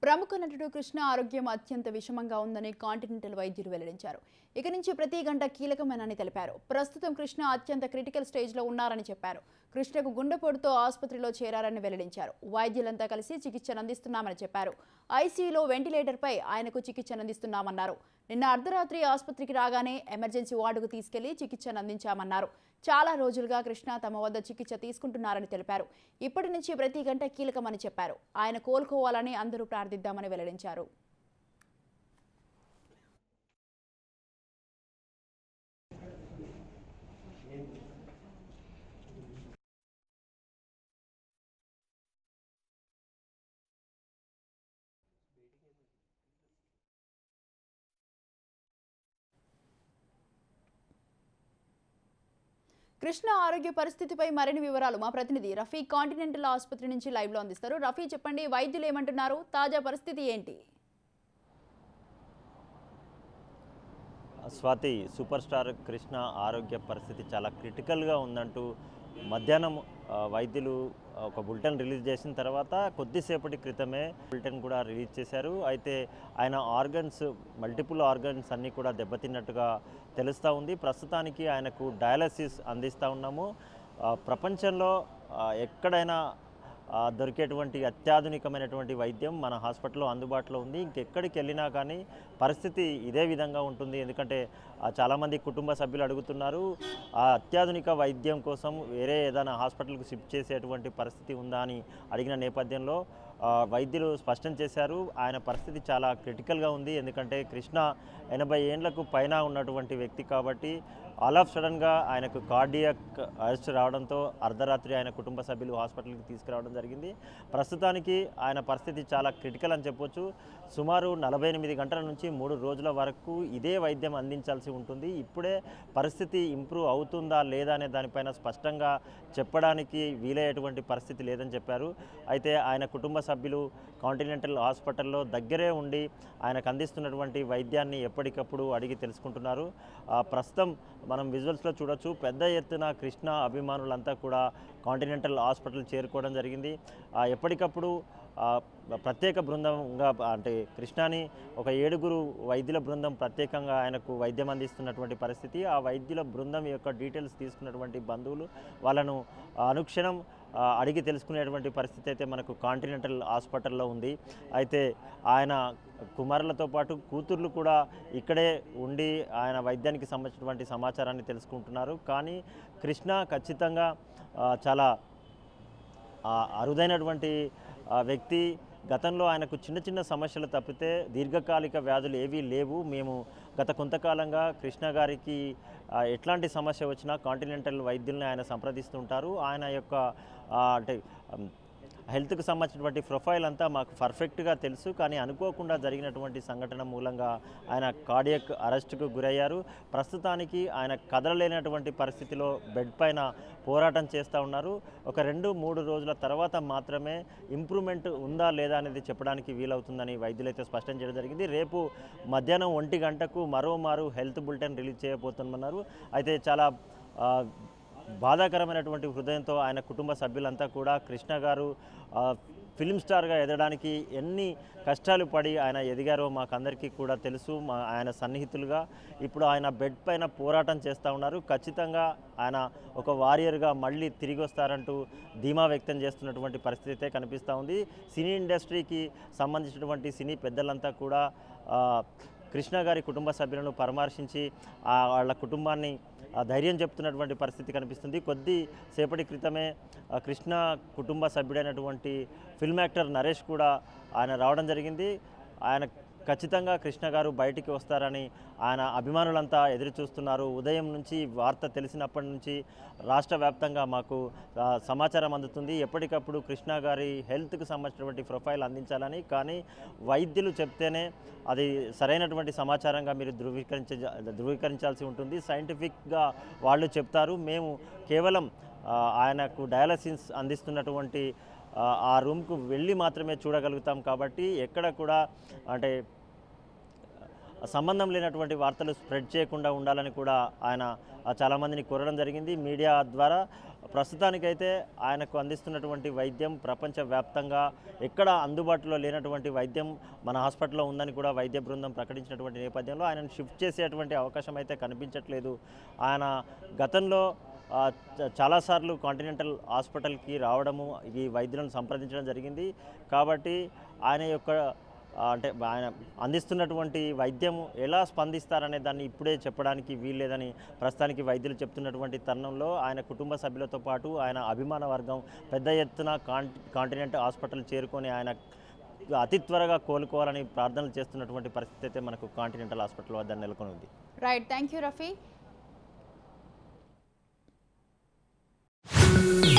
ప్రముఖ నటుడు కృష్ణ ఆరోగ్యం అత్యంత విషమంగా ఉందని కాంటినెంటల్ వైద్యులు వెల్లడించారు ఇక నుంచి ప్రతి గంట కీలకమేనని తెలిపారు ప్రస్తుతం కృష్ణ అత్యంత క్రిటికల్ స్టేజ్లో ఉన్నారని చెప్పారు కృష్ణకు గుండెపోటుతో ఆసుపత్రిలో చేరారని వెల్లడించారు వైద్యులంతా కలిసి చికిత్సను అందిస్తున్నామని చెప్పారు ఐసీయూలో వెంటిలేటర్పై ఆయనకు చికిత్సను అందిస్తున్నామన్నారు నిన్న అర్ధరాత్రి ఆసుపత్రికి రాగానే ఎమర్జెన్సీ వార్డుకు తీసుకెళ్లి చికిత్సను అందించామన్నారు చాలా రోజులుగా కృష్ణ తమ వద్ద చికిత్స తీసుకుంటున్నారని తెలిపారు ఇప్పటి నుంచి ప్రతి గంట కీలకమని చెప్పారు ఆయన కోలుకోవాలని అందరూ ప్రార్థిద్దామని వెల్లడించారు కృష్ణ ఆరోగ్య పరిస్థితిపై మరిన్ని వివరాలు మా ప్రతినిధి రఫీ కాంటినెంటల్ ఆసుపత్రి నుంచి లైవ్ లో అందిస్తారు రఫీ చెప్పండి వైద్యులు ఏమంటున్నారు తాజా పరిస్థితి ఏంటి స్వాతి సూపర్ స్టార్ కృష్ణ ఆరోగ్య పరిస్థితి చాలా క్రిటికల్గా ఉందంటూ మధ్యాహ్నం ఆ, వైద్యులు ఒక బులెటిన్ రిలీజ్ చేసిన తర్వాత కొద్దిసేపటి క్రితమే బులెటిన్ కూడా రిలీజ్ చేశారు అయితే ఆయన ఆర్గన్స్ మల్టిపుల్ ఆర్గన్స్ అన్నీ కూడా దెబ్బతిన్నట్టుగా తెలుస్తూ ఉంది ప్రస్తుతానికి ఆయనకు డయాలసిస్ అందిస్తూ ఉన్నాము ఆ, ప్రపంచంలో ఆ, ఎక్కడైనా ఆ, దొరికేటువంటి అత్యాధునికమైనటువంటి వైద్యం మన హాస్పిటల్లో అందుబాటులో ఉంది ఇంకెక్కడికి వెళ్ళినా కానీ పరిస్థితి ఇదే విధంగా ఉంటుంది ఎందుకంటే ఆ, చాలామంది కుటుంబ సభ్యులు అడుగుతున్నారు ఆ అత్యాధునిక వైద్యం కోసం వేరే ఏదైనా హాస్పిటల్కి షిఫ్ట్ చేసేటువంటి పరిస్థితి ఉందా అని అడిగిన నేపథ్యంలో ఆ, వైద్యులు స్పష్టం చేశారు ఆయన పరిస్థితి చాలా క్రిటికల్గా ఉంది ఎందుకంటే కృష్ణ ఎనభై ఏండ్లకు పైన ఉన్నటువంటి వ్యక్తి కాబట్టి ఆల్ ఆఫ్ సడన్గా ఆయనకు కార్డియక్ అరెస్ట్ రావడంతో అర్ధరాత్రి ఆయన కుటుంబ సభ్యులు హాస్పిటల్కి తీసుకురావడం జరిగింది ప్రస్తుతానికి ఆయన పరిస్థితి చాలా క్రిటికల్ అని చెప్పొచ్చు సుమారు నలభై ఎనిమిది గంటల నుంచి మూడు రోజుల వరకు ఇదే వైద్యం అందించాల్సి ఉంటుంది ఇప్పుడే పరిస్థితి ఇంప్రూవ్ అవుతుందా లేదా అనే దానిపైన స్పష్టంగా చెప్పడానికి వీలయ్యేటువంటి పరిస్థితి లేదని చెప్పారు అయితే ఆయన కుటుంబ సభ్యులు కాంటినెంటల్ హాస్పిటల్లో దగ్గరే ఉండి ఆయనకు అందిస్తున్నటువంటి వైద్యాన్ని ఎప్పటికప్పుడు అడిగి తెలుసుకుంటున్నారు ఆ, ప్రస్తుతం మనం విజువల్స్లో చూడొచ్చు పెద్ద ఎత్తున కృష్ణ అభిమానులంతా కూడా కాంటినెంటల్ హాస్పిటల్ చేరుకోవడం జరిగింది ఆ, ఎప్పటికప్పుడు ఆ, ప్రత్యేక బృందంగా అంటే కృష్ణాని ఒక ఏడుగురు వైద్యుల బృందం ప్రత్యేకంగా ఆయనకు వైద్యం అందిస్తున్నటువంటి పరిస్థితి ఆ వైద్యుల బృందం యొక్క డీటెయిల్స్ తీసుకున్నటువంటి బంధువులు వాళ్ళను అనుక్షణం ఆ, అడిగి తెలుసుకునేటువంటి పరిస్థితి అయితే మనకు కాంటినెంటల్ హాస్పిటల్లో ఉంది అయితే ఆయన కుమారులతో పాటు కూతుర్లు కూడా ఇక్కడే ఉండి ఆయన వైద్యానికి సంబంధించినటువంటి సమాచారాన్ని తెలుసుకుంటున్నారు కానీ కృష్ణ ఖచ్చితంగా ఆ, చాలా ఆ, అరుదైనటువంటి ఆ, వ్యక్తి గతంలో ఆయనకు చిన్న చిన్న సమస్యలు తప్పితే దీర్ఘకాలిక వ్యాధులు ఏవీ లేవు మేము గత కొంతకాలంగా కృష్ణ గారికి ఆ, ఎట్లాంటి సమస్య వచ్చినా కాంటినెంటల్ వైద్యుల్ని ఆయన సంప్రదిస్తుంటారు ఆయన యొక్క ఆ, అంటే ఉమ్, హెల్త్కి సంబంధించినటువంటి ప్రొఫైల్ అంతా మాకు పర్ఫెక్ట్గా తెలుసు కానీ అనుకోకుండా జరిగినటువంటి సంఘటన మూలంగా ఆయన కార్డియక్ అరెస్ట్కు గురయ్యారు ప్రస్తుతానికి ఆయన కదలలేనటువంటి పరిస్థితిలో బెడ్ పైన పోరాటం చేస్తూ ఉన్నారు ఒక రెండు మూడు రోజుల తర్వాత మాత్రమే ఇంప్రూవ్మెంట్ ఉందా లేదా అనేది చెప్పడానికి వీలవుతుందని వైద్యులైతే స్పష్టం చేయడం జరిగింది రేపు మధ్యాహ్నం ఒంటి గంటకు మరోమారు హెల్త్ బులెటిన్ రిలీజ్ చేయబోతున్నామన్నారు అయితే చాలా ఆ, బాధాకరమైనటువంటి హృదయంతో ఆయన కుటుంబ సభ్యులంతా కూడా కృష్ణ గారు ఆ, ఫిల్మ్ స్టార్గా ఎదగడానికి ఎన్ని కష్టాలు పడి ఆయన ఎదిగారో మాకందరికీ కూడా తెలుసు మా ఆయన సన్నిహితులుగా ఇప్పుడు ఆయన బెడ్ పైన పోరాటం చేస్తూ ఉన్నారు ఖచ్చితంగా ఆయన ఒక వారియర్గా మళ్ళీ తిరిగి వస్తారంటూ ధీమా వ్యక్తం చేస్తున్నటువంటి పరిస్థితి అయితే కనిపిస్తూ ఉంది సినీ ఇండస్ట్రీకి సంబంధించినటువంటి సినీ పెద్దలంతా కూడా ఆ, కృష్ణ గారి కుటుంబ సభ్యులను పరామర్శించి ఆ వాళ్ళ కుటుంబాన్ని ఆ, ధైర్యం చెప్తున్నటువంటి పరిస్థితి కనిపిస్తుంది కొద్ది సేపటి క్రితమే ఆ, కృష్ణ కుటుంబ సభ్యుడైనటువంటి ఫిల్మ్ యాక్టర్ నరేష్ కూడా ఆయన రావడం జరిగింది ఆయన ఖచ్చితంగా కృష్ణ గారు బయటికి వస్తారని ఆయన అభిమానులంతా ఎదురు చూస్తున్నారు ఉదయం నుంచి వార్త తెలిసినప్పటి నుంచి రాష్ట్ర వ్యాప్తంగా మాకు ఆ, సమాచారం అందుతుంది ఎప్పటికప్పుడు కృష్ణ గారి హెల్త్కి సంబంధించినటువంటి ప్రొఫైల్ అందించాలని కానీ వైద్యులు చెప్తేనే అది సరైనటువంటి సమాచారంగా మీరు ధృవీకరించ ధృవీకరించాల్సి ఉంటుంది సైంటిఫిక్గా వాళ్ళు చెప్తారు మేము కేవలం ఆ, ఆయనకు డయాలసిస్ అందిస్తున్నటువంటి ఆ, ఆ రూమ్కు వెళ్ళి మాత్రమే చూడగలుగుతాం కాబట్టి ఎక్కడ కూడా అంటే సంబంధం లేనటువంటి వార్తలు స్ప్రెడ్ చేయకుండా ఉండాలని కూడా ఆయన ఆ, చాలామందిని కోరడం జరిగింది మీడియా ద్వారా ప్రస్తుతానికైతే ఆయనకు అందిస్తున్నటువంటి వైద్యం ప్రపంచవ్యాప్తంగా ఎక్కడ అందుబాటులో లేనటువంటి వైద్యం మన హాస్పిటల్లో ఉందని కూడా వైద్య బృందం ప్రకటించినటువంటి నేపథ్యంలో ఆయనను షిఫ్ట్ చేసేటువంటి అవకాశం అయితే కనిపించట్లేదు ఆయన గతంలో ఆ, చ- చాలాసార్లు కాంటినెంటల్ హాస్పిటల్కి రావడము ఈ వైద్యులను సంప్రదించడం జరిగింది కాబట్టి ఆయన యొక్క ఆ, అంటే ఆయన అందిస్తున్నటువంటి వైద్యం ఎలా స్పందిస్తారనే దాన్ని ఇప్పుడే చెప్పడానికి వీల్లేదని ప్రస్తుతానికి వైద్యులు చెప్తున్నటువంటి తరుణంలో ఆయన కుటుంబ సభ్యులతో పాటు ఆయన అభిమాన వర్గం పెద్ద ఎత్తున కాంటి కాంటినెంట్ హాస్పిటల్ చేరుకొని ఆయన అతి త్వరగా కోలుకోవాలని ప్రార్థనలు చేస్తున్నటువంటి పరిస్థితి అయితే మనకు కాంటినెంటల్ హాస్పిటల్ వద్ద నెలకొని ఉంది రైట్ థ్యాంక్ యూ రఫీ